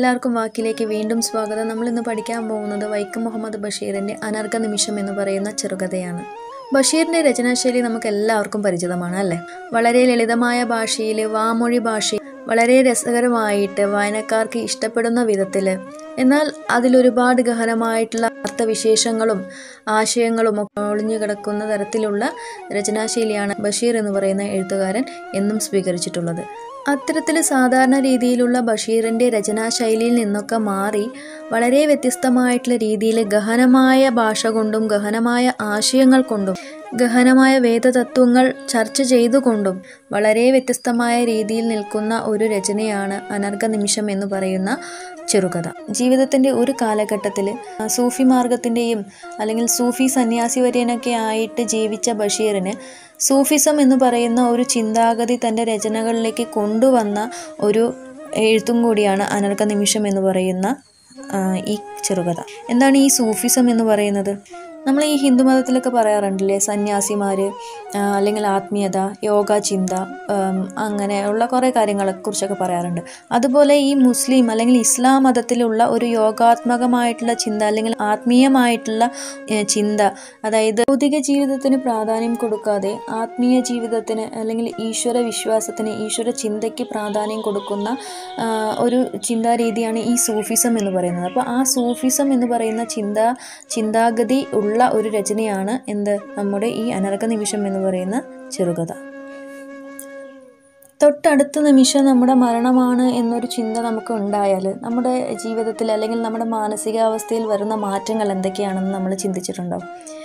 എല്ലാവർക്കും വാക്കിലേക്ക് വീണ്ടും സ്വാഗതം നമ്മൾ ഇന്ന് പഠിക്കാൻ പോകുന്നത് വൈക്കം മുഹമ്മദ് ബഷീറിൻ്റെ അനർഘ നിമിഷം എന്ന് പറയുന്ന ചെറുകഥയാണ് ബഷീറിൻ്റെ രചനാശൈലി നമുക്ക് എല്ലാവർക്കും പരിചിതമാണ് അല്ലേ വളരെ ലളിതമായ ഭാഷയിൽ വാമൊഴി ഭാഷയിൽ വളരെ രസകരമായിട്ട് വായനക്കാർക്ക് ഇഷ്ടപ്പെടുന്ന വിധത്തിൽ എന്നാൽ അതിലൊരുപാട് ഗഹനമായിട്ടുള്ള അർത്ഥവിശേഷങ്ങളും ആശയങ്ങളും ഒക്കെ ഒളിഞ്ഞു കിടക്കുന്ന തരത്തിലുള്ള രചനാശൈലിയാണ് ബഷീർ എന്ന് പറയുന്ന എഴുത്തുകാരൻ എന്നും സ്വീകരിച്ചിട്ടുള്ളത് അത്തരത്തിൽ സാധാരണ രീതിയിലുള്ള ബഷീറിൻ്റെ രചനാശൈലിയിൽ നിന്നൊക്കെ മാറി വളരെ വ്യത്യസ്തമായിട്ടുള്ള രീതിയിൽ ഗഹനമായ ഭാഷ കൊണ്ടും ഗഹനമായ ആശയങ്ങൾ കൊണ്ടും ഗഹനമായ വേദതത്വങ്ങൾ ചർച്ച ചെയ്തുകൊണ്ടും വളരെ വ്യത്യസ്തമായ രീതിയിൽ നിൽക്കുന്ന ഒരു രചനയാണ് അനർഘ നിമിഷം എന്ന് പറയുന്ന ചെറുകഥ ജീവിതത്തിൻ്റെ ഒരു കാലഘട്ടത്തിൽ സൂഫി മാർഗത്തിൻ്റെയും അല്ലെങ്കിൽ സൂഫി സന്യാസി വര്യനൊക്കെ ആയിട്ട് ജീവിച്ച ബഷീറിന് സൂഫിസം എന്ന് പറയുന്ന ഒരു ചിന്താഗതി തൻ്റെ രചനകളിലേക്ക് കൊണ്ടുവന്ന ഒരു എഴുത്തും കൂടിയാണ് അനർഘ നിമിഷം എന്ന് പറയുന്ന ആ, ഈ ചെറുകഥ എന്താണ് ഈ സൂഫിസം എന്ന് പറയുന്നത് നമ്മൾ ഈ ഹിന്ദു മതത്തിലൊക്കെ പറയാറുണ്ടല്ലേ സന്യാസിമാർ അല്ലെങ്കിൽ ആത്മീയത യോഗ ചിന്ത ഉം, അങ്ങനെയുള്ള കുറേ കാര്യങ്ങളെ കുറിച്ചൊക്കെ പറയാറുണ്ട് അതുപോലെ ഈ മുസ്ലിം അല്ലെങ്കിൽ ഇസ്ലാം മതത്തിലുള്ള ഒരു യോഗാത്മകമായിട്ടുള്ള ചിന്ത അല്ലെങ്കിൽ ആത്മീയമായിട്ടുള്ള ഏ, ചിന്ത അതായത് ഭൗതിക ജീവിതത്തിന് പ്രാധാന്യം കൊടുക്കാതെ ആത്മീയ ജീവിതത്തിന് അല്ലെങ്കിൽ ഈശ്വര വിശ്വാസത്തിന് ഈശ്വര ചിന്തയ്ക്ക് പ്രാധാന്യം കൊടുക്കുന്ന ആ, ഒരു ചിന്താരീതിയാണ് ഈ സൂഫിസം എന്ന് പറയുന്നത് അപ്പോൾ ആ സൂഫിസം എന്ന് പറയുന്ന ചിന്ത ചിന്താഗതി ഉള്ള ഒരു രചനയാണ് എന്ത് നമ്മുടെ ഈ അനർഘ നിമിഷം എന്ന് പറയുന്ന ചെറുകഥ തൊട്ടടുത്ത നിമിഷം നമ്മുടെ മരണമാണ് എന്നൊരു ചിന്ത നമുക്ക് ഉണ്ടായാൽ നമ്മുടെ ജീവിതത്തിൽ അല്ലെങ്കിൽ നമ്മുടെ മാനസികാവസ്ഥയിൽ വരുന്ന മാറ്റങ്ങൾ എന്തൊക്കെയാണെന്ന് നമ്മൾ ചിന്തിച്ചിട്ടുണ്ടോ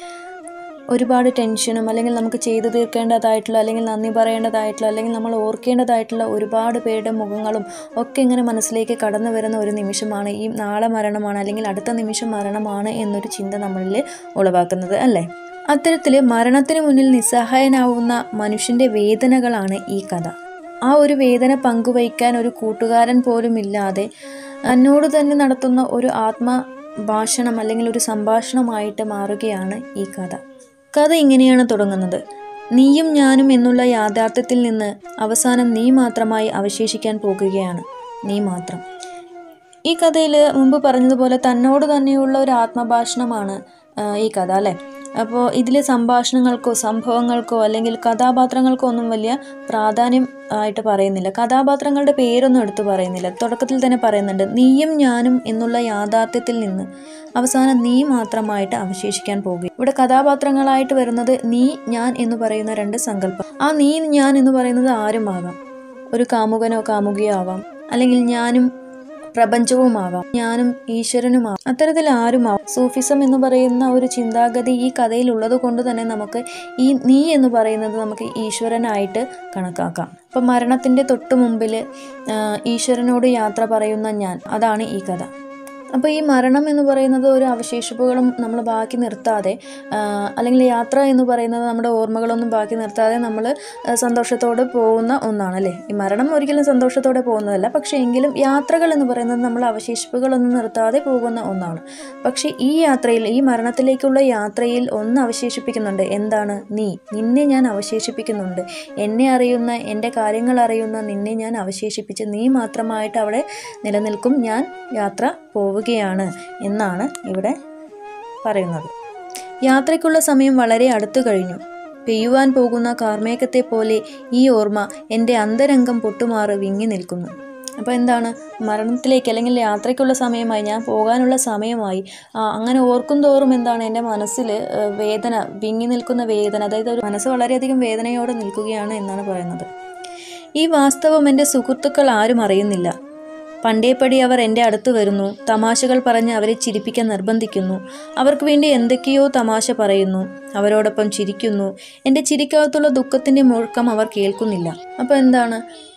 ഒരുപാട് ടെൻഷനും അല്ലെങ്കിൽ നമുക്ക് ചെയ്തു തീർക്കേണ്ടതായിട്ടുള്ള അല്ലെങ്കിൽ നന്ദി പറയേണ്ടതായിട്ടുള്ള അല്ലെങ്കിൽ നമ്മൾ ഓർക്കേണ്ടതായിട്ടുള്ള ഒരുപാട് പേരുടെ മുഖങ്ങളും ഒക്കെ ഇങ്ങനെ മനസ്സിലേക്ക് കടന്നു വരുന്ന ഒരു നിമിഷമാണ് ഈ നാളെ മരണമാണ് അല്ലെങ്കിൽ അടുത്ത നിമിഷം മരണമാണ് എന്നൊരു ചിന്ത നമ്മളിൽ ഉളവാക്കുന്നത് അല്ലേ അത്തരത്തിൽ മരണത്തിന് മുന്നിൽ നിസ്സഹായനാവുന്ന മനുഷ്യൻ്റെ വേദനകളാണ് ഈ കഥ ആ ഒരു വേദന പങ്കുവയ്ക്കാൻ ഒരു കൂട്ടുകാരൻ പോലും ഇല്ലാതെ എന്നോട് തന്നെ നടത്തുന്ന ഒരു ആത്മഭാഷണം അല്ലെങ്കിൽ ഒരു സംഭാഷണമായിട്ട് മാറുകയാണ് ഈ കഥ കഥ ഇങ്ങനെയാണ് തുടങ്ങുന്നത് നീയും ഞാനും എന്നുള്ള യാഥാർത്ഥ്യത്തിൽ നിന്ന് അവസാനം നീ മാത്രമായി അവശേഷിക്കാൻ പോകുകയാണ് നീ മാത്രം ഈ കഥയിൽ മുമ്പ് പറഞ്ഞതുപോലെ തന്നോട് തന്നെയുള്ള ഒരു ആത്മഭാഷണമാണ് ആ, ഈ കഥ അല്ലേ അപ്പോൾ ഇതിൽ സംഭാഷണങ്ങൾക്കോ സംഭവങ്ങൾക്കോ അല്ലെങ്കിൽ കഥാപാത്രങ്ങൾക്കോ ഒന്നും വലിയ പ്രാധാന്യം ആയിട്ട് പറയുന്നില്ല കഥാപാത്രങ്ങളുടെ പേരൊന്നും എടുത്തു പറയുന്നില്ല തുടക്കത്തിൽ തന്നെ പറയുന്നുണ്ട് നീയും ഞാനും എന്നുള്ള യാഥാർത്ഥ്യത്തിൽ നിന്ന് അവസാനം നീ മാത്രമായിട്ട് അവശേഷിക്കാൻ പോകുക ഇവിടെ കഥാപാത്രങ്ങളായിട്ട് വരുന്നത് നീ ഞാൻ എന്ന് പറയുന്ന രണ്ട് സങ്കല്പം ആ നീ ഞാൻ എന്ന് പറയുന്നത് ആരുമാകാം ഒരു കാമുകനോ കാമുകിയോ ആവാം അല്ലെങ്കിൽ ഞാനും പ്രപഞ്ചവുമാവാം ഞാനും ഈശ്വരനുമാവാം അത്തരത്തിൽ ആരുമാവാം സൂഫിസം എന്ന് പറയുന്ന ഒരു ചിന്താഗതി ഈ കഥയിൽ ഉള്ളത് കൊണ്ട് തന്നെ നമുക്ക് ഈ നീ എന്ന് പറയുന്നത് നമുക്ക് ഈശ്വരനായിട്ട് കണക്കാക്കാം അപ്പം മരണത്തിൻ്റെ തൊട്ട് മുമ്പിൽ ഈശ്വരനോട് യാത്ര പറയുന്ന ഞാൻ അതാണ് ഈ കഥ അപ്പോൾ ഈ മരണം എന്ന് പറയുന്നത് ഒരു അവശേഷിപ്പുകളും നമ്മൾ ബാക്കി നിർത്താതെ ആ, അല്ലെങ്കിൽ യാത്ര എന്ന് പറയുന്നത് നമ്മുടെ ഓർമ്മകളൊന്നും ബാക്കി നിർത്താതെ നമ്മൾ സന്തോഷത്തോടെ പോകുന്ന ഒന്നാണ് അല്ലേ ഈ മരണം ഒരിക്കലും സന്തോഷത്തോടെ പോകുന്നതല്ല പക്ഷേ എങ്കിലും യാത്രകൾ എന്ന് പറയുന്നത് നമ്മൾ അവശേഷിപ്പുകളൊന്നും നിർത്താതെ പോകുന്ന ഒന്നാണ് പക്ഷേ ഈ യാത്രയിൽ ഈ മരണത്തിലേക്കുള്ള യാത്രയിൽ ഒന്ന് അവശേഷിപ്പിക്കുന്നുണ്ട് എന്താണ് നീ നിന്നെ ഞാൻ അവശേഷിപ്പിക്കുന്നുണ്ട് എന്നെ അറിയുന്ന എൻ്റെ കാര്യങ്ങൾ അറിയുന്ന നിന്നെ ഞാൻ അവശേഷിപ്പിച്ച് നീ മാത്രമായിട്ട് അവിടെ നിലനിൽക്കും ഞാൻ യാത്ര പോവുകയാണ് എന്നാണ് ഇവിടെ പറയുന്നത് യാത്രയ്ക്കുള്ള സമയം വളരെ അടുത്തു കഴിഞ്ഞു പെയ്യുവാൻ പോകുന്ന കാർമേഘത്തെ പോലെ ഈ ഓർമ്മ എൻ്റെ അന്തരംഗം പൊട്ടുമാറ് വിങ്ങി നിൽക്കുന്നു അപ്പോൾ എന്താണ് മരണത്തിലേക്ക് അല്ലെങ്കിൽ യാത്രയ്ക്കുള്ള സമയമായി ഞാൻ പോകാനുള്ള സമയമായി ആ, അങ്ങനെ ഓർക്കും തോറും എന്താണ് എൻ്റെ മനസ്സിൽ ഏഹ്, വേദന വിങ്ങി നിൽക്കുന്ന വേദന അതായത് ഒരു മനസ്സ് വളരെയധികം വേദനയോടെ നിൽക്കുകയാണ് എന്നാണ് പറയുന്നത് ഈ വാസ്തവം എൻ്റെ സുഹൃത്തുക്കൾ ആരും അറിയുന്നില്ല പണ്ടേപ്പടി അവർ എൻ്റെ അടുത്ത് വരുന്നു തമാശകൾ പറഞ്ഞ് അവരെ ചിരിപ്പിക്കാൻ നിർബന്ധിക്കുന്നു അവർക്ക് വേണ്ടി എന്തൊക്കെയോ തമാശ പറയുന്നു അവരോടൊപ്പം ചിരിക്കുന്നു എൻ്റെ ചിരിക്കകത്തുള്ള ദുഃഖത്തിൻ്റെ മുഴക്കം അവർ കേൾക്കുന്നില്ല അപ്പോൾ എന്താണ്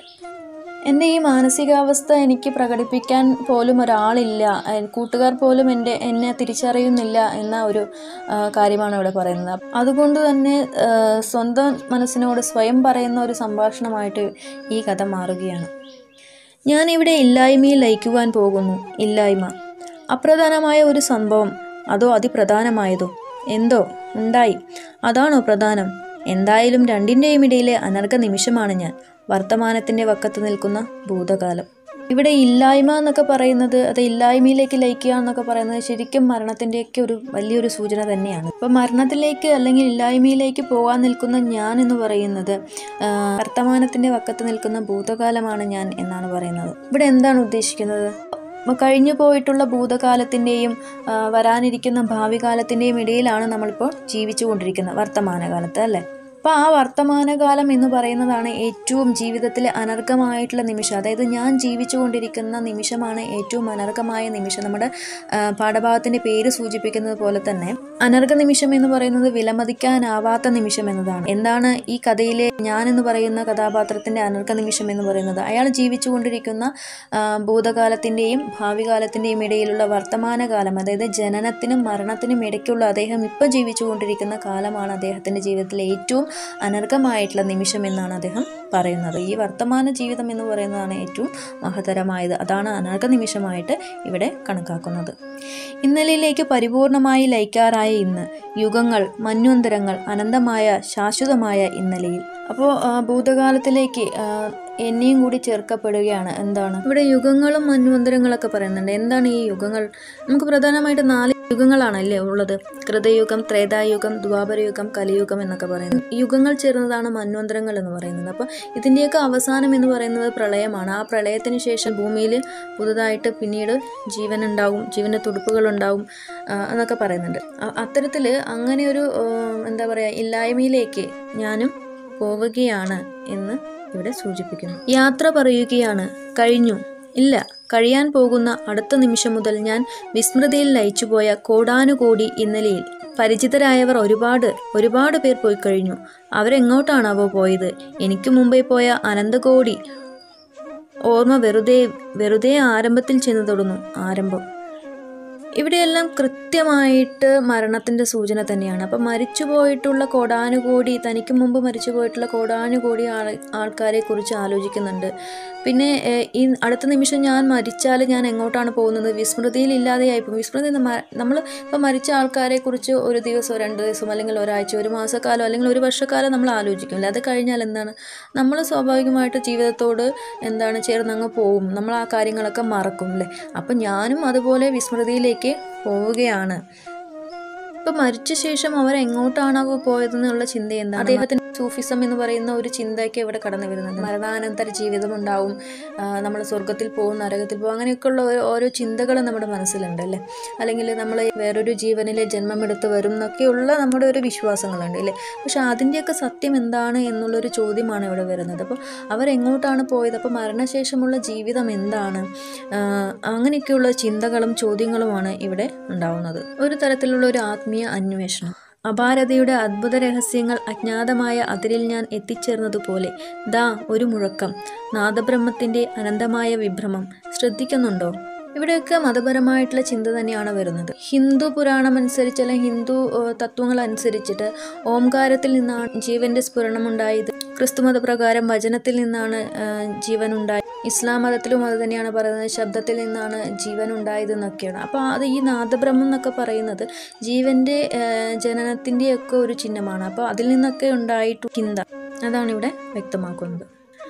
എൻ്റെ ഈ മാനസികാവസ്ഥ എനിക്ക് പ്രകടിപ്പിക്കാൻ പോലും ഒരാളില്ല അഹ് കൂട്ടുകാർ പോലും എൻ്റെ എന്നെ തിരിച്ചറിയുന്നില്ല എന്ന ഒരു ആ, കാര്യമാണ് ഇവിടെ പറയുന്നത് അതുകൊണ്ട് തന്നെ ആ, സ്വന്തം മനസ്സിനോട് സ്വയം പറയുന്ന ഒരു സംഭാഷണമായിട്ട് ഈ കഥ മാറുകയാണ് ഞാനിവിടെ ഇല്ലായ്മയിൽ ലയിക്കുവാൻ പോകുന്നു ഇല്ലായ്മ അപ്രധാനമായ ഒരു സംഭവം അതോ അതിപ്രധാനമായതോ എന്തോ ഉണ്ടായി അതാണോ പ്രധാനം എന്തായാലും രണ്ടിൻ്റെയും ഇടയിലെ അനർഘ നിമിഷമാണ് ഞാൻ വർത്തമാനത്തിൻ്റെ വക്കത്ത് നിൽക്കുന്ന ഭൂതകാലം ഇവിടെ ഇല്ലായ്മ എന്നൊക്കെ പറയുന്നത് അത് ഇല്ലായ്മയിലേക്ക് ലയിക്കുക എന്നൊക്കെ പറയുന്നത് ശരിക്കും മരണത്തിൻ്റെയൊക്കെ ഒരു വലിയൊരു സൂചന തന്നെയാണ് അപ്പം മരണത്തിലേക്ക് അല്ലെങ്കിൽ ഇല്ലായ്മയിലേക്ക് പോകാൻ നിൽക്കുന്ന ഞാൻ എന്ന് പറയുന്നത് ആ, വർത്തമാനത്തിൻ്റെ വക്കത്ത് നിൽക്കുന്ന ഭൂതകാലമാണ് ഞാൻ എന്നാണ് പറയുന്നത് ഇവിടെ എന്താണ് ഉദ്ദേശിക്കുന്നത് അപ്പോൾ കഴിഞ്ഞു പോയിട്ടുള്ള ഭൂതകാലത്തിൻ്റെയും ആ, വരാനിരിക്കുന്ന ഭാവി കാലത്തിൻ്റെയും ഇടയിലാണ് നമ്മളിപ്പോൾ ജീവിച്ചു കൊണ്ടിരിക്കുന്നത് വർത്തമാനകാലത്ത് അല്ലേ അപ്പോൾ ആ വർത്തമാനകാലം എന്ന് പറയുന്നതാണ് ഏറ്റവും ജീവിതത്തിലെ അനർഘമായിട്ടുള്ള നിമിഷം അതായത് ഞാൻ ജീവിച്ചു കൊണ്ടിരിക്കുന്ന നിമിഷമാണ് ഏറ്റവും അനർഘമായ നിമിഷം നമ്മുടെ ആ, പാഠഭാഗത്തിൻ്റെ പേര് സൂചിപ്പിക്കുന്നത് പോലെ തന്നെ അനർഘ നിമിഷം എന്ന് പറയുന്നത് വിലമതിക്കാനാവാത്ത നിമിഷം എന്നതാണ് എന്താണ് ഈ കഥയിലെ ഞാൻ എന്ന് പറയുന്ന കഥാപാത്രത്തിൻ്റെ അനർഘ നിമിഷം എന്ന് പറയുന്നത് അയാൾ ജീവിച്ചു കൊണ്ടിരിക്കുന്ന ആ, ഭൂതകാലത്തിൻ്റെയും ഭാവി കാലത്തിൻ്റെയും ഇടയിലുള്ള വർത്തമാനകാലം അതായത് ജനനത്തിനും മരണത്തിനും ഇടയ്ക്കുള്ള അദ്ദേഹം ഇപ്പോൾ ജീവിച്ചു കൊണ്ടിരിക്കുന്ന കാലമാണ് അദ്ദേഹത്തിൻ്റെ ജീവിതത്തിലെ ഏറ്റവും അനർഘമായിട്ടുള്ള നിമിഷം എന്നാണ് അദ്ദേഹം പറയുന്നത് ഈ വർത്തമാന ജീവിതം എന്ന് പറയുന്നതാണ് ഏറ്റവും മഹത്തരമായത് അതാണ് അനർഘ നിമിഷമായിട്ട് ഇവിടെ കണക്കാക്കുന്നത് ഇന്നലെയിലേക്ക് പരിപൂർണമായി ലയിക്കാറായ ഇന്ന് യുഗങ്ങൾ മന്വന്തരങ്ങൾ അനന്തമായ ശാശ്വതമായ ഇന്നലെയിൽ അപ്പോൾ ഭൂതകാലത്തിലേക്ക് ആ, എന്നെയും കൂടി ചേർക്കപ്പെടുകയാണ് എന്താണ് ഇവിടെ യുഗങ്ങളും മന്വന്തരങ്ങളൊക്കെ പറയുന്നുണ്ട് എന്താണ് ഈ യുഗങ്ങൾ നമുക്ക് പ്രധാനമായിട്ട് നാല് യുഗങ്ങളാണല്ലേ ഉള്ളത് കൃതയുഗം ത്രേതായുഗം ദ്വാപരയുഗം കലിയുഗം എന്നൊക്കെ പറയുന്നത് ഈ യുഗങ്ങൾ ചേർന്നതാണ് മന്വന്തരങ്ങൾ എന്ന് പറയുന്നത് അപ്പോൾ ഇതിൻ്റെയൊക്കെ അവസാനം എന്ന് പറയുന്നത് പ്രളയമാണ് ആ പ്രളയത്തിന് ശേഷം ഭൂമിയിൽ പുതുതായിട്ട് പിന്നീട് ജീവൻ ഉണ്ടാവും ജീവൻ്റെ തുടുപ്പുകൾ ഉണ്ടാവും ആ, എന്നൊക്കെ പറയുന്നുണ്ട് അ- അത്തരത്തിൽ അങ്ങനെ ഒരു ആ, എന്താ പറയുക ഇല്ലായ്മയിലേക്ക് ഞാനും പോവുകയാണ് എന്ന് ഇവിടെ സൂചിപ്പിക്കുന്നു യാത്ര പറയുകയാണ് കഴിഞ്ഞു ഇല്ല കഴിയാൻ പോകുന്ന അടുത്ത നിമിഷം മുതൽ ഞാൻ വിസ്മൃതിയിൽ ലയിച്ചുപോയ കോടാനുകോടി ഇന്നലെയിൽ പരിചിതരായവർ ഒരുപാട് ഒരുപാട് പേർ പോയി കഴിഞ്ഞു അവരെങ്ങോട്ടാണാവോ പോയത് എനിക്ക് മുമ്പേ പോയ അനന്തകോടി ഓർമ്മ വെറുതെ വെറുതെ ആരംഭത്തിൽ ചെന്ന് തൊടുന്നു ആരംഭം ഇവിടെയെല്ലാം കൃത്യമായിട്ട് മരണത്തിൻ്റെ സൂചന തന്നെയാണ് അപ്പം മരിച്ചു പോയിട്ടുള്ള കോടാനുകോടി തനിക്ക് മുമ്പ് മരിച്ചു പോയിട്ടുള്ള കോടാനുകോടി ആൾ ആൾക്കാരെ കുറിച്ച് ആലോചിക്കുന്നുണ്ട് പിന്നെ ഏഹ്, ഈ അടുത്ത നിമിഷം ഞാൻ മരിച്ചാൽ ഞാൻ എങ്ങോട്ടാണ് പോകുന്നത് വിസ്മൃതിയിൽ ഇല്ലാതെയായിപ്പോൾ വിസ്മൃതി നമ്മൾ ഇപ്പോൾ മരിച്ച ആൾക്കാരെ കുറിച്ച് ഒരു ദിവസം രണ്ട് ദിവസം അല്ലെങ്കിൽ ഒരാഴ്ച ഒരു മാസക്കാലം അല്ലെങ്കിൽ ഒരു വർഷക്കാലം നമ്മൾ ആലോചിക്കില്ല അത് കഴിഞ്ഞാൽ എന്താണ് നമ്മൾ സ്വാഭാവികമായിട്ട് ജീവിതത്തോട് എന്താണ് ചേർന്നങ്ങ് പോവും നമ്മൾ ആ കാര്യങ്ങളൊക്കെ മറക്കും അല്ലേ അപ്പം ഞാനും അതുപോലെ വിസ്മൃതിയിലേക്ക് പോവുകയാണ് ഇപ്പം മരിച്ച ശേഷം അവർ എങ്ങോട്ടാണാവോ പോയതെന്നുള്ള ചിന്ത എന്താണ് അദ്ദേഹത്തിന് സൂഫിസം എന്ന് പറയുന്ന ഒരു ചിന്തയൊക്കെ ഇവിടെ കടന്നു വരുന്നുണ്ട് മരണാനന്തര ജീവിതം ഉണ്ടാവും നമ്മൾ സ്വർഗത്തിൽ പോകും നരകത്തിൽ പോകും അങ്ങനെയൊക്കെയുള്ള ഓരോ ഓരോ ചിന്തകൾ നമ്മുടെ മനസ്സിലുണ്ട് അല്ലേ അല്ലെങ്കിൽ നമ്മൾ വേറൊരു ജീവനിൽ ജന്മമെടുത്ത് വരും എന്നൊക്കെയുള്ള നമ്മുടെ ഒരു വിശ്വാസങ്ങളുണ്ട് അല്ലേ പക്ഷെ അതിൻ്റെയൊക്കെ സത്യം എന്താണ് എന്നുള്ളൊരു ചോദ്യമാണ് ഇവിടെ വരുന്നത് അപ്പോൾ അവരെങ്ങോട്ടാണ് പോയത് അപ്പോൾ മരണശേഷമുള്ള ജീവിതം എന്താണ് ആഹ് അങ്ങനെയൊക്കെയുള്ള ചിന്തകളും ചോദ്യങ്ങളുമാണ് ഇവിടെ ഉണ്ടാവുന്നത് ഒരു തരത്തിലുള്ള ഒരു ആത്മീയ അന്വേഷണം അപാരതയുടെ അദ്ഭുത രഹസ്യങ്ങൾ അജ്ഞാതമായ അതിരിൽ ഞാൻ എത്തിച്ചേർന്നതുപോലെ ദാ ഒരു മുഴക്കം നാദബ്രഹ്മത്തിൻ്റെ അനന്തമായ വിഭ്രമം ശ്രദ്ധിക്കുന്നുണ്ടോ ഇവിടെയൊക്കെ മതപരമായിട്ടുള്ള ചിന്ത തന്നെയാണ് വരുന്നത് ഹിന്ദു പുരാണം അനുസരിച്ച് അല്ലെങ്കിൽ ഹിന്ദു ഏഹ്, തത്വങ്ങൾ അനുസരിച്ചിട്ട് ഓംകാരത്തിൽ നിന്നാണ് ജീവന്റെ സ്ഫുരണം ഉണ്ടായത് ക്രിസ്തുമത പ്രകാരം വചനത്തിൽ നിന്നാണ് ഏഹ്, ജീവൻ ഉണ്ടായത് ഇസ്ലാം മതത്തിലും അത് തന്നെയാണ് പറയുന്നത് ശബ്ദത്തിൽ നിന്നാണ് ജീവൻ ഉണ്ടായത് എന്നൊക്കെയാണ് അപ്പോൾ അത് ഈ നാദബ്രഹ്മം എന്നൊക്കെ പറയുന്നത് ജീവന്റെ ഏഹ്, ജനനത്തിൻ്റെയൊക്കെ ഒരു ചിഹ്നമാണ് അപ്പോൾ അതിൽ നിന്നൊക്കെ ഉണ്ടായിട്ടു ചിന്ത അതാണ് ഇവിടെ വ്യക്തമാക്കുന്നത്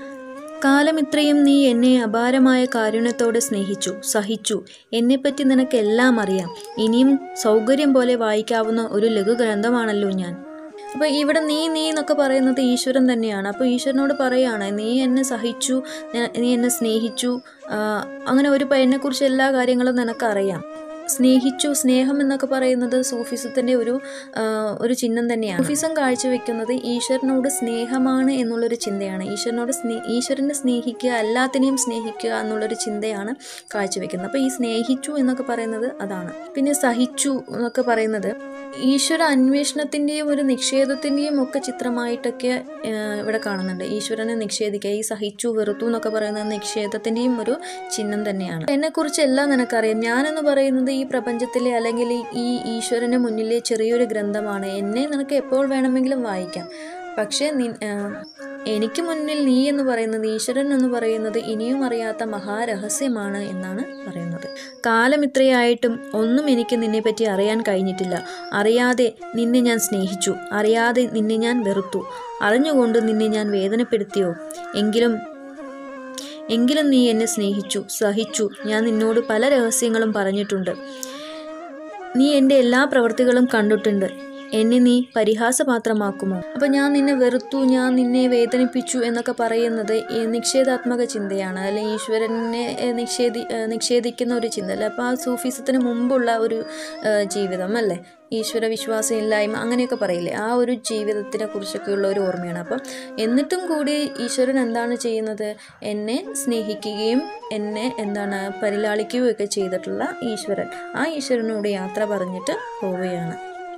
കാലം ഇത്രയും നീ എന്നെ അപാരമായ കാരുണ്യത്തോടെ സ്നേഹിച്ചു സഹിച്ചു എന്നെപ്പറ്റി നിനക്ക് എല്ലാം അറിയാം ഇനിയും സൗകര്യം പോലെ വായിക്കാവുന്ന ഒരു ലഘു ഗ്രന്ഥമാണല്ലോ ഞാൻ അപ്പോൾ ഇവിടെ നീ നീ എന്നൊക്കെ പറയുന്നത് ഈശ്വരൻ തന്നെയാണ് അപ്പോൾ ഈശ്വരനോട് പറയാണ് നീ എന്നെ സഹിച്ചു നി- നീ എന്നെ സ്നേഹിച്ചു ആ, അങ്ങനെ ഒരു പ- എന്നെക്കുറിച്ച് എല്ലാ കാര്യങ്ങളും നിനക്കറിയാം സ്നേഹിച്ചു സ്നേഹം എന്നൊക്കെ പറയുന്നത് സൂഫിസത്തിൻ്റെ ഒരു ആ, ഒരു ചിഹ്നം തന്നെയാണ് സൂഫിസം കാഴ്ചവെക്കുന്നത് ഈശ്വരനോട് സ്നേഹമാണ് എന്നുള്ളൊരു ചിന്തയാണ് ഈശ്വരനോട് സ്നേ ഈശ്വരനെ സ്നേഹിക്കുക എല്ലാത്തിനെയും സ്നേഹിക്കുക എന്നുള്ളൊരു ചിന്തയാണ് കാഴ്ചവെക്കുന്നത് അപ്പോൾ ഈ സ്നേഹിച്ചു എന്നൊക്കെ പറയുന്നത് അതാണ് പിന്നെ സഹിച്ചു എന്നൊക്കെ പറയുന്നത് ഈശ്വര അന്വേഷണത്തിൻ്റെയും ഒരു നിഷേധത്തിൻ്റെയും ഒക്കെ ചിത്രമായിട്ടൊക്കെ ആ, ഇവിടെ കാണുന്നുണ്ട് ഈശ്വരനെ നിഷേധിക്കുക ഈ സഹിച്ചു വെറുത്തു എന്നൊക്കെ പറയുന്നത് നിഷേധത്തിൻ്റെയും ഒരു ചിഹ്നം തന്നെയാണ് എന്നെക്കുറിച്ച് എല്ലാം നിനക്കറിയാം ഞാനെന്ന് പറയുന്നത് ഈ പ്രപഞ്ചത്തിലെ അല്ലെങ്കിൽ ഈ- ഈ ഈശ്വരന് മുന്നിലെ ചെറിയൊരു ഗ്രന്ഥമാണ് എന്നെ നിനക്ക് എപ്പോൾ വേണമെങ്കിലും വായിക്കാം പക്ഷേ നി ആ, എനിക്ക് മുന്നിൽ നീ എന്ന് പറയുന്നത് ഈശ്വരൻ എന്ന് പറയുന്നത് ഇനിയും അറിയാത്ത മഹാരഹസ്യമാണ് എന്നാണ് പറയുന്നത് കാലം ഇത്രയായിട്ടും ഒന്നും എനിക്ക് നിന്നെപ്പറ്റി അറിയാൻ കഴിഞ്ഞിട്ടില്ല അറിയാതെ നിന്നെ ഞാൻ സ്നേഹിച്ചു അറിയാതെ നിന്നെ ഞാൻ വെറുത്തു അറിഞ്ഞുകൊണ്ട് നിന്നെ ഞാൻ വേദനപ്പെടുത്തിയോ എങ്കിലും എങ്കിലും നീ എന്നെ സ്നേഹിച്ചു സഹിച്ചു ഞാൻ നിന്നോട് പല രഹസ്യങ്ങളും പറഞ്ഞിട്ടുണ്ട് നീ എൻ്റെ എല്ലാ പ്രവൃത്തികളും കണ്ടിട്ടുണ്ട് എന്നെ നീ പരിഹാസപാത്രമാക്കുമോ അപ്പം ഞാൻ നിന്നെ വെറുത്തു ഞാൻ നിന്നെ വേദനിപ്പിച്ചു എന്നൊക്കെ പറയുന്നത് ഈ നിഷേധാത്മക ചിന്തയാണ് അല്ലെങ്കിൽ ഈശ്വരനെ ഏ, നിഷേധി ഏ, നിഷേധിക്കുന്ന ഒരു ചിന്ത അല്ലേ അപ്പോൾ ആ സൂഫിസത്തിന് മുമ്പുള്ള ഒരു ഏ, ജീവിതം അല്ലേ ഈശ്വര വിശ്വാസം ഇല്ലായ്മ അങ്ങനെയൊക്കെ പറയില്ലേ ആ ഒരു ജീവിതത്തിനെ കുറിച്ചൊക്കെയുള്ള ഒരു ഓർമ്മയാണ് അപ്പം എന്നിട്ടും കൂടി ഈശ്വരൻ എന്താണ് ചെയ്യുന്നത് എന്നെ സ്നേഹിക്കുകയും എന്നെ എന്താണ് പരിലാളിക്കുകയൊക്കെ ചെയ്തിട്ടുള്ള ഈശ്വരൻ ആ ഈശ്വരനോട് യാത്ര പറഞ്ഞിട്ട് പോവുകയാണ്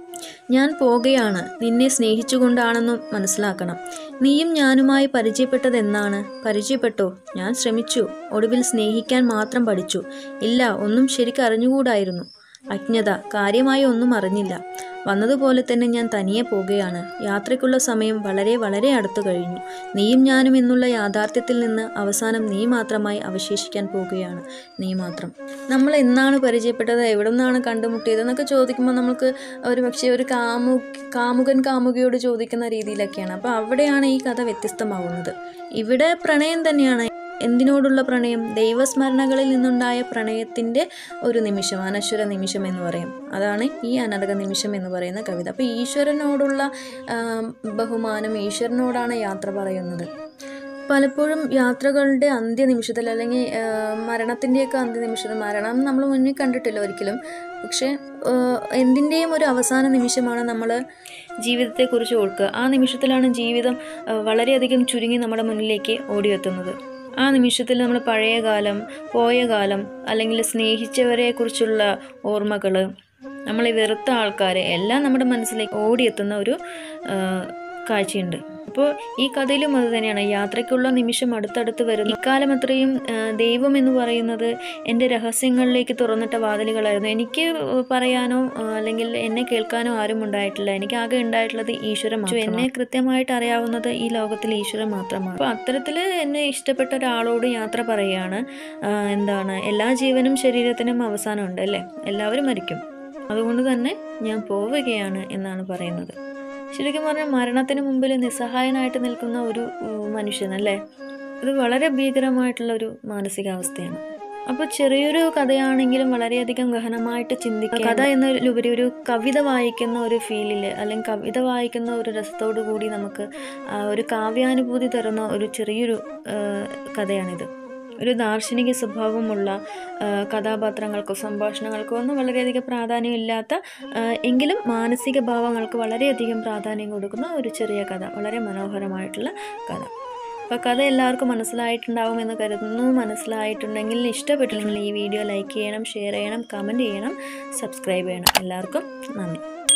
ഞാൻ പോകുകയാണ് നിന്നെ സ്നേഹിച്ചുകൊണ്ടാണെന്നും മനസ്സിലാക്കണം നീയും ഞാനുമായി പരിചയപ്പെട്ടതെന്നാണ് പരിചയപ്പെട്ടോ ഞാൻ ശ്രമിച്ചു ഒടുവിൽ സ്നേഹിക്കാൻ മാത്രം പഠിച്ചു ഇല്ല ഒന്നും ശരിക്കും അറിഞ്ഞുകൂടായിരുന്നു അജ്ഞത കാര്യമായി ഒന്നും അറിഞ്ഞില്ല വന്നതുപോലെ തന്നെ ഞാൻ തനിയെ പോകുകയാണ് യാത്രയ്ക്കുള്ള സമയം വളരെ വളരെ അടുത്തു കഴിഞ്ഞു നീയും ഞാനും എന്നുള്ള യാഥാർത്ഥ്യത്തിൽ നിന്ന് അവസാനം നീ മാത്രമായി അവശേഷിക്കാൻ പോകുകയാണ് നീ മാത്രം നമ്മൾ എന്നാണ് പരിചയപ്പെട്ടത് എവിടെ നിന്നാണ് കണ്ടുമുട്ടിയത് എന്നൊക്കെ ചോദിക്കുമ്പോൾ നമുക്ക് ഒരു പക്ഷേ ഒരു കാമു കാമുകൻ കാമുകിയോട് ചോദിക്കുന്ന രീതിയിലൊക്കെയാണ് അപ്പോൾ അവിടെയാണ് ഈ കഥ വ്യത്യസ്തമാവുന്നത് ഇവിടെ പ്രണയം തന്നെയാണ് എന്തിനോടുള്ള പ്രണയം ദൈവസ്മരണകളിൽ നിന്നുണ്ടായ പ്രണയത്തിൻ്റെ ഒരു നിമിഷം അനശ്വര നിമിഷം എന്ന് പറയും അതാണ് ഈ അനർഘ നിമിഷം എന്ന് പറയുന്ന കവിത അപ്പോൾ ഈശ്വരനോടുള്ള ആം, ബഹുമാനം ഈശ്വരനോടാണ് യാത്ര പറയുന്നത് പലപ്പോഴും യാത്രകളുടെ അന്ത്യനിമിഷത്തിൽ അല്ലെങ്കിൽ ആ, മരണത്തിൻ്റെയൊക്കെ അന്ത്യനിമിഷത്തിൽ മരണം നമ്മൾ മുന്നിൽ കണ്ടിട്ടില്ല ഒരിക്കലും പക്ഷേ ആ, എന്തിൻ്റെയും ഒരു അവസാന നിമിഷമാണ് നമ്മൾ ജീവിതത്തെക്കുറിച്ച് ഓർക്കുക ആ നിമിഷത്തിലാണ് ജീവിതം ആ, വളരെയധികം ചുരുങ്ങി നമ്മുടെ മുന്നിലേക്ക് ഓടിയെത്തുന്നത് ആ നിമിഷത്തിൽ നമ്മൾ പഴയ കാലം പോയ കാലം അല്ലെങ്കിൽ സ്നേഹിച്ചവരെ കുറിച്ചുള്ള ഓർമ്മകൾ നമ്മളെ വെറുത്ത ആൾക്കാരെ എല്ലാം നമ്മുടെ മനസ്സിലേക്ക് ഓടിയെത്തുന്ന ഒരു ആ, കാഴ്ചയുണ്ട് അപ്പോൾ ഈ കഥയിലും അത് തന്നെയാണ് യാത്രയ്ക്കുള്ള നിമിഷം അടുത്തടുത്ത് വരുന്നു ഇക്കാലം അത്രയും ആ, ദൈവം എന്ന് പറയുന്നത് എൻ്റെ രഹസ്യങ്ങളിലേക്ക് തുറന്നിട്ട വാതിലുകളായിരുന്നു എനിക്ക് പറയാനോ ആ, അല്ലെങ്കിൽ എന്നെ കേൾക്കാനോ ആരും ഉണ്ടായിട്ടില്ല എനിക്ക് ആകെ ഉണ്ടായിട്ടുള്ളത് ഈശ്വരൻ മാത്രം എന്നെ കൃത്യമായിട്ട് അറിയാവുന്നത് ഈ ലോകത്തിൽ ഈശ്വരൻ മാത്രമാണ് അപ്പോൾ അത്തരത്തിൽ എന്നെ ഇഷ്ടപ്പെട്ട ഒരാളോട് യാത്ര പറയുകയാണ് ആ, എന്താണ് എല്ലാ ജീവനും ശരീരത്തിനും അവസാനമുണ്ട് അല്ലേ എല്ലാവരും മരിക്കും അതുകൊണ്ട് തന്നെ ഞാൻ പോവുകയാണ് എന്നാണ് പറയുന്നത് ശരിക്കും പറഞ്ഞാൽ മരണത്തിന് മുമ്പിൽ നിസ്സഹായനായിട്ട് നിൽക്കുന്ന ഒരു ഉം, മനുഷ്യനല്ലേ ഇത് വളരെ ഭീകരമായിട്ടുള്ള ഒരു മാനസികാവസ്ഥയാണ് അപ്പോൾ ചെറിയൊരു കഥയാണെങ്കിലും വളരെയധികം ഗഹനമായിട്ട് ചിന്തിക്കുക കഥ എന്നതിലുപരി ഒരു കവിത വായിക്കുന്ന ഒരു ഫീലിൽ അല്ലെങ്കിൽ കവിത വായിക്കുന്ന ഒരു രസത്തോടു കൂടി നമുക്ക് ആ, ഒരു കാവ്യാനുഭൂതി തരുന്ന ഒരു ചെറിയൊരു ആ, കഥയാണിത് ഒരു ദാർശനിക സ്വഭാവമുള്ള ആ, കഥാപാത്രങ്ങൾക്കോ സംഭാഷണങ്ങൾക്കോ ഒന്നും വളരെയധികം പ്രാധാന്യമില്ലാത്ത ആ, എങ്കിലും മാനസിക ഭാവങ്ങൾക്ക് വളരെയധികം പ്രാധാന്യം കൊടുക്കുന്ന ഒരു ചെറിയ കഥ വളരെ മനോഹരമായിട്ടുള്ള കഥ അപ്പോൾ കഥ എല്ലാവർക്കും മനസ്സിലായിട്ടുണ്ടാവുമെന്ന് കരുതുന്നു മനസ്സിലായിട്ടുണ്ടെങ്കിൽ ഇഷ്ടപ്പെട്ടിട്ടുണ്ടെങ്കിൽ ഈ വീഡിയോ ലൈക്ക് ചെയ്യണം ഷെയർ ചെയ്യണം കമൻറ്റ് ചെയ്യണം സബ്സ്ക്രൈബ് ചെയ്യണം എല്ലാവർക്കും നന്ദി